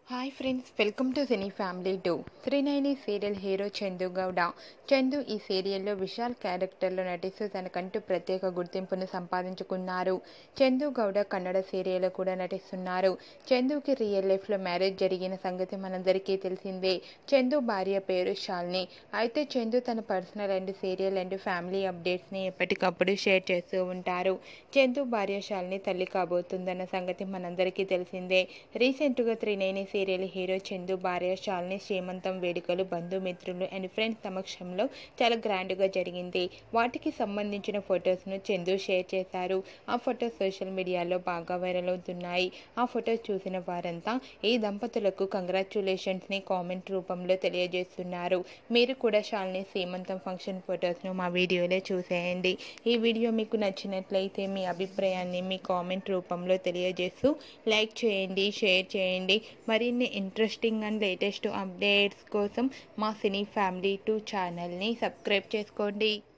hi friends welcome to cine family two Trinayani serial hero Chandu Gowda Chandu ఈ సీరియల్లో విశాల్ క్యారెక్టర్లో నటిస్తూ తనకంటూ ప్రత్యేక గుర్తింపును సంపాదించుకున్నారు చందు గౌడ కన్నడ సీరియల్లో కూడా నటిస్తున్నారు చందుకి రియల్ లైఫ్లో మ్యారేజ్ జరిగిన సంగతి మనందరికీ తెలిసిందే చందు భార్య పేరు శాలిని అయితే చందు తన personal and serial and family అప్డేట్స్ని ఎప్పటికప్పుడు షేర్ చేస్తూ ఉంటారు చందు భార్య శాలిని తల్లి కాబోతుందన్న సంగతి మనందరికీ తెలిసిందే రీసెంట్గా త్రినేని సీరియల్ హీరో చందు భార్య శాలిని శ్రీమంతం వేడుకలు బంధుమిత్రులు అండ్ ఫ్రెండ్స్ సమక్షంలో చాలా గ్రాండ్గా జరిగింది వాటికి సంబంధించిన ఫొటోస్ను చందు షేర్ చేశారు ఆ ఫొటోస్ సోషల్ మీడియాలో బాగా వైరల్ అవుతున్నాయి ఆ ఫొటోస్ చూసిన వారంతా ఈ దంపతులకు కంగ్రాచ్యులేషన్స్ని కామెంట్ రూపంలో తెలియజేస్తున్నారు మీరు కూడా శాలిని శ్రీమంతం ఫంక్షన్ ఫొటోస్ను మా వీడియోలో చూసేయండి ఈ వీడియో మీకు నచ్చినట్లయితే మీ అభిప్రాయాన్ని మీ కామెంట్ రూపంలో తెలియజేస్తూ లైక్ చేయండి షేర్ చేయండి మరిన్ని ఇంట్రెస్టింగ్ అండ్ లేటెస్ట్ అప్డేట్స్ కోసం మా సినీ ఫ్యామిలీ టూ ఛానల్ని సబ్స్క్రైబ్ చేసుకోండి